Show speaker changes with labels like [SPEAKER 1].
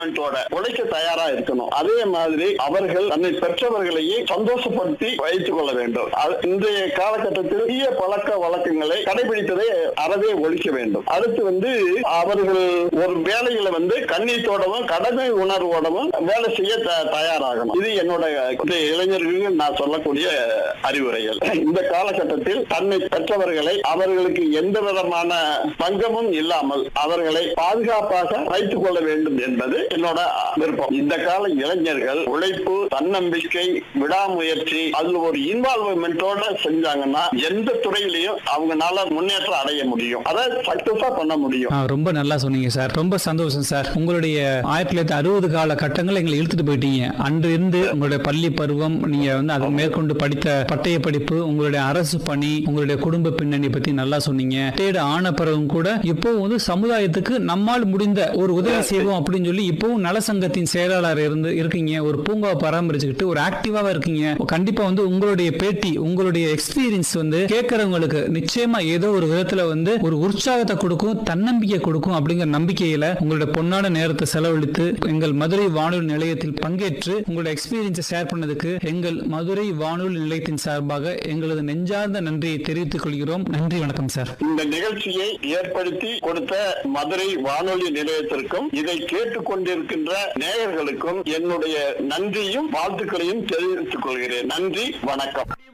[SPEAKER 1] ோட உழைக்க தயாரா இருக்கணும் அதே மாதிரி அவர்கள் தன்னை பெற்றவர்களையே சந்தோஷப்படுத்தி வைத்துக் கொள்ள வேண்டும் அது- இன்றைய காலகட்டத்தில் தீய பழக்க வழக்கங்களை கடைபிடித்ததை அறவே ஒழிக்க வேண்டும் அடுத்து வந்து அவர்கள் ஒரு வேலையில வந்து கண்ணீட்டோடவும் கடமை உணர்வோடவும் வேலை செய்ய த- தயாராகணும் இது என்னோட இந்த இளைஞர்களுக்கு நான் சொல்லக்கூடிய அறிவுரைகள் இந்த காலகட்டத்தில் தன்னை பெற்றவர்களை அவர்களுக்கு எந்த விதமான பங்கமும் இல்லாமல் அவர்களை பாதுகாப்பாக வைத்துக் கொள்ள வேண்டும் என்பது என்னோட விருப்பம் இந்த கால இளைஞர்கள் உழைப்பு தன்னம்பிக்கை விடாமுயற்சி அதுல ஒரு இன்வால்வ்மெண்டோட செஞ்சாங்கன்னா எந்த துறையிலையும் அவங்கனால முன்னேற்றம் அடைய முடியும் அதை சக்சஸா பண்ண முடியும்
[SPEAKER 2] ஆ, ரொம்ப நல்லா சொன்னீங்க சார் ரொம்ப சந்தோஷம் சார் உங்களுடைய ஆயிரத்தி தொள்ளாயிரத்தி அறுபது கால கட்டங்களை எங்களை இழுத்துட்டு போயிட்டீங்க அன்று இருந்து உங்களுடைய பள்ளி பருவம் நீங்க வந்து அதை மேற்கொண்டு படித்த பட்டய படிப்பு உங்களுடைய அரசு பணி உங்களுடைய குடும்ப பின்னணி பத்தி நல்லா சொன்னீங்க தேடு ஆன பிறகும் கூட இப்போ வந்து சமுதாயத்துக்கு நம்மால் முடிந்த ஒரு உதவி செய்வோம் அப்படின்னு சொல்லி இப்பவும் நலசங்கத்தின் செயலாளர் இருந்து இருக்கீங்க ஒரு பூங்காவை பராமரிச்சுக்கிட்டு ஒரு ஆக்டிவாவா இருக்கீங்க கண்டிப்பா வந்து உங்களுடைய பேட்டி உங்களுடைய எக்ஸ்பீரியன்ஸ் வந்து கேட்கறவங்களுக்கு நிச்சயமா ஏதோ ஒரு விதத்துல வந்து ஒரு உற்சாகத்தை கொடுக்கும் தன்னம்பிக்கை கொடுக்கும் அப்படிங்கிற நம்பிக்கையில உங்களுடைய பொன்னான நேரத்தை செலவழித்து எங்கள் மதுரை வானொலி நிலையத்தில் பங்கேற்று உங்களோட எக்ஸ்பீரியன்ஸை ஷேர் பண்ணதுக்கு எங்கள் மதுரை வானொலி நிலையத்தின் சார்பாக எங்களது நெஞ்சார்ந்த நன்றியை தெரிவித்துக் கொள்கிறோம் நன்றி வணக்கம் சார்
[SPEAKER 1] இந்த நிகழ்ச்சியை ஏற்படுத்தி கொடுத்த மதுரை வானொலி நிலையத்திற்கும் இதை கேட்டுக் கொண்டிருக்கின்ற நேயர்களுக்கும் என்னுடைய நன்றியும் வாழ்த்துக்களையும் தெரிவித்துக் கொள்கிறேன் நன்றி வணக்கம்